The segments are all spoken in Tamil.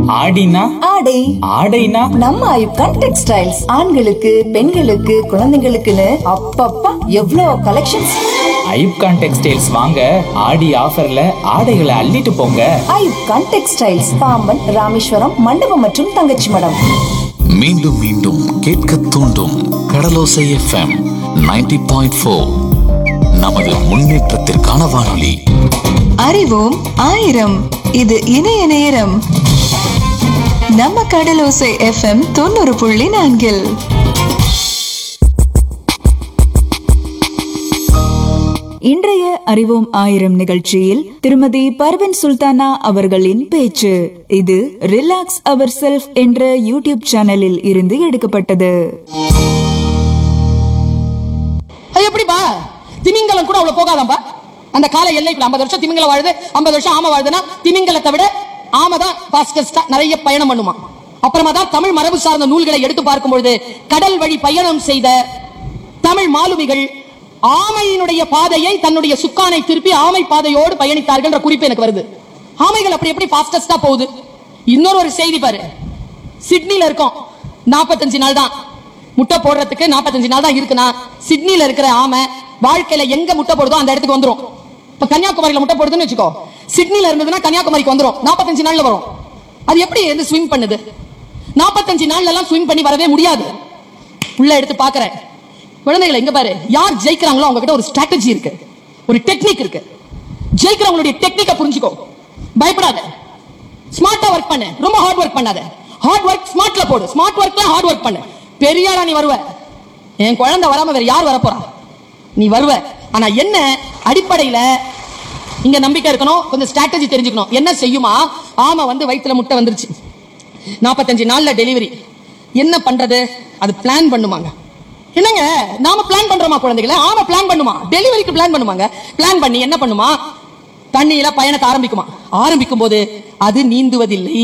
ஆடினா ஆடை ஆடைனா நம்ம ஐப்கான் டெக்ஸ்டைல்ஸ் ஆண்களுக்கு பெண்களுக்கு குழந்தைங்களுக்குன்னு அப்பப்பா எவ்வளோ கலெக்ஷன்ஸ் ஐப்கான் டெக்ஸ்டைல்ஸ் வாங்க ஆடி ஆஃபர்ல ஆடைகளை அள்ளிட்டு போங்க ஐப்கான் டெக்ஸ்டைல்ஸ் பாம்பன் ராமேஸ்வரம் மண்டபம் மற்றும் தங்கச்சி மடம் மீண்டும் மீண்டும் கேட்க தூண்டும் கடலோசை எஃப்எம் 90.4 பாயிண்ட் ஃபோர் நமது முன்னேற்றத்திற்கான வானொலி அறிவோம் ஆயிரம் இது இணைய நேரம் நம்ம கடலோசை எஃப்எம் தொண்ணூறு புள்ளி நான்கில் இன்றைய அறிவோம் ஆயிரம் நிகழ்ச்சியில் திருமதி பர்வின் சுல்தானா அவர்களின் பேச்சு இது ரிலாக்ஸ் அவர் செல்ஃப் என்ற யூடியூப் சேனலில் இருந்து எடுக்கப்பட்டது அது எப்படிப்பா திமிங்கலம் கூட அவ்வளவு போகாதாம்பா அந்த கால எல்லைக்குள்ள ஐம்பது வருஷம் திமிங்கலம் வாழுது ஐம்பது வருஷம் ஆமை வாழுதுன்னா திமிங்கலத்தை விட ஆமை தான் ஃபாஸ்டஸ்டா நிறைய பயணம் பண்ணுமா அப்புறமா தான் தமிழ் மரபு சார்ந்த நூல்களை எடுத்து பார்க்கும் பொழுது கடல் வழி பயணம் செய்த தமிழ் மாலுமிகள் ஆமையினுடைய பாதையை தன்னுடைய சுக்கானை திருப்பி ஆமை பாதையோடு பயணித்தார்கள் என்ற குறிப்பு எனக்கு வருது ஆமைகள் அப்படி எப்படி ஃபாஸ்டஸ்டா போகுது இன்னொரு ஒரு செய்தி பாரு சிட்னில இருக்கோம் நாற்பத்தஞ்சு நாள் தான் முட்டை போடுறதுக்கு நாற்பத்தஞ்சு நாள் தான் இருக்குன்னா சிட்னில இருக்கிற ஆமை வாழ்க்கையில எங்க முட்டை போடுதோ அந்த இடத்துக்கு வந்துரும் இப்ப கன்னியாகுமரியில முட்டை போடுதுன்னு வச்சுக்கோ சிட்னில இருந்ததுன்னா கன்னியாகுமரிக்கு வந்துரும் நாற்பத்தஞ்சு நாள்ல வரும் அது எப்படி வந்து ஸ்விம் பண்ணுது நாற்பத்தஞ்சு நாள்ல எல்லாம் ஸ்விம் பண்ணி வரவே முடியாது உள்ள எடுத்து பாக்குறேன் குழந்தைகளை எங்க பாரு யார் ஜெயிக்கிறாங்களோ அவங்க கிட்ட ஒரு ஸ்ட்ராட்டஜி இருக்கு ஒரு டெக்னிக் இருக்கு ஜெயிக்கிறவங்களுடைய டெக்னிக்கை புரிஞ்சுக்கோ பயப்படாத ஸ்மார்ட்டா ஒர்க் பண்ணு ரொம்ப ஹார்ட் ஒர்க் பண்ணாத ஹார்ட் ஒர்க் ஸ்மார்ட்ல போடு ஸ்மார்ட் ஒர்க்ல ஹார்ட் ஒர்க் பண்ணு பெரியாரா நீ வருவ என் குழந்தை வராம வேற யார் வரப்போறா நீ வருவ ஆனா என்ன அடிப்படையில இங்க நம்பிக்கை இருக்கணும் கொஞ்சம் ஸ்ட்ராட்டஜி தெரிஞ்சுக்கணும் என்ன செய்யுமா ஆமா வந்து வயித்துல முட்டை வந்துருச்சு நாற்பத்தஞ்சு நாள்ல டெலிவரி என்ன பண்றது அது பிளான் பண்ணுமாங்க என்னங்க நாம பிளான் பண்றோமா குழந்தைகளை ஆமா பிளான் பண்ணுமா டெலிவரிக்கு பிளான் பண்ணுமாங்க பிளான் பண்ணி என்ன பண்ணுமா தண்ணியில பயணத்தை ஆரம்பிக்குமா ஆரம்பிக்கும் போது அது நீந்துவதில்லை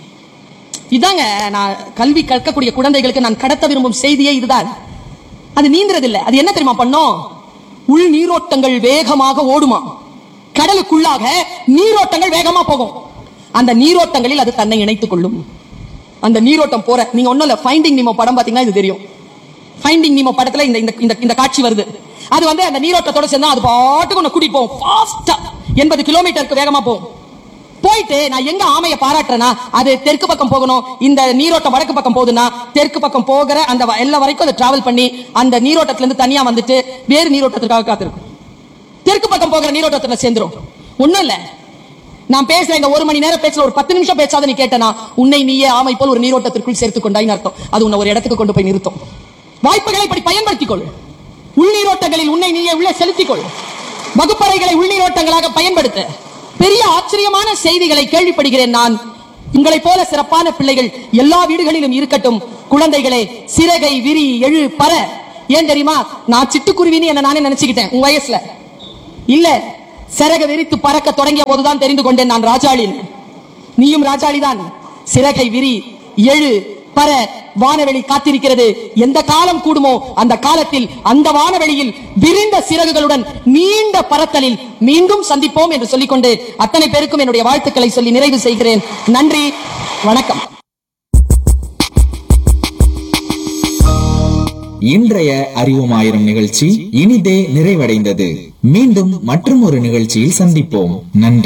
இதாங்க நான் கல்வி கற்கக்கூடிய குழந்தைகளுக்கு நான் கடத்த விரும்பும் செய்தியே இதுதான் அது நீந்துறதில்ல அது என்ன தெரியுமா பண்ணும் உள் நீரோட்டங்கள் வேகமாக ஓடுமா கடலுக்குள்ளாக நீரோட்டங்கள் வேகமா போகும் அந்த நீரோட்டங்களில் அது தன்னை இணைத்துக் கொள்ளும் அந்த நீரோட்டம் போற நீங்க ஒண்ணும் இல்ல ஃபைண்டிங் நீமோ படம் பாத்தீங்கன்னா இது தெரியும் ஃபைண்டிங் நீமோ படத்துல இந்த இந்த- இந்த இந்த காட்சி வருது அது வந்து அந்த நீரோட்டத்தோட சேர்ந்தா அது பாட்டுக்கு உன்னை கூட்டிட்டு போகும் ஃபாஸ்டா எண்பது கிலோமீட்டருக்கு வேகமா போகும் போயிட்டு நான் எங்க ஆமையை பாராட்டுறேன்னா அது தெற்கு பக்கம் போகணும் இந்த நீரோட்டம் வடக்கு பக்கம் போகுதுன்னா தெற்கு பக்கம் போகிற அந்த வ- எல்லா வரைக்கும் அதை டிராவல் பண்ணி அந்த நீரோட்டத்துல இருந்து தனியா வந்துட்டு வேறு நீரோட்டத்திற்காக காத்திருக்கும் தெற்கு பக்கம் போகிற நீரோட்டத்துல சேர்ந்துரும் ஒண்ணும் இல்ல நான் பேசுற இந்த ஒரு மணி நேரம் பேசுற ஒரு பத்து நிமிஷம் பேசாத நீ கேட்டனா உன்னை நீயே ஆமை போல் ஒரு நீரோட்டத்திற்குள் சேர்த்துக் கொண்டாயின்னு அர்த்தம் அது உன்னை ஒரு இடத்துக்கு கொண்டு போய் நிறுத்தும் வாய்ப்புகளை இப்படி பயன்படுத்திக் கொள் உள்நீரோட்டங்களில் உன்னை நீயே உள்ளே செலுத்திக் கொள் வகுப்பறைகளை உள்நீரோட்டங்களாக பயன்படுத்த பெரிய ஆச்சரியமான செய்திகளை கேள்விப்படுகிறேன் நான் உங்களைப் போல சிறப்பான பிள்ளைகள் எல்லா வீடுகளிலும் இருக்கட்டும் குழந்தைகளே சிறகை விரி எழு பற ஏன் தெரியுமா நான் சிட்டுக்குருவின்னு என்ன நானே நினைச்சுக்கிட்டேன் உன் வயசுல இல்ல சிறக விரித்து பறக்க தொடங்கிய போதுதான் தெரிந்து கொண்டேன் நான் ராஜாளின் நீயும் ராஜாளிதான் சிறகை விரி எழு பர வானவெளி காத்திருக்கிறது எந்த காலம் கூடுமோ அந்த காலத்தில் அந்த வானவெளியில் விரிந்த சிறகுகளுடன் நீண்ட பறத்தலில் மீண்டும் சந்திப்போம் என்று சொல்லிக்கொண்டு அத்தனை பேருக்கும் என்னுடைய வாழ்த்துக்களை சொல்லி நிறைவு செய்கிறேன் நன்றி வணக்கம் இன்றைய அறிவோம் ஆயிரம் நிகழ்ச்சி இனிதே நிறைவடைந்தது மீண்டும் மற்றும் ஒரு நிகழ்ச்சியில் சந்திப்போம் நன்றி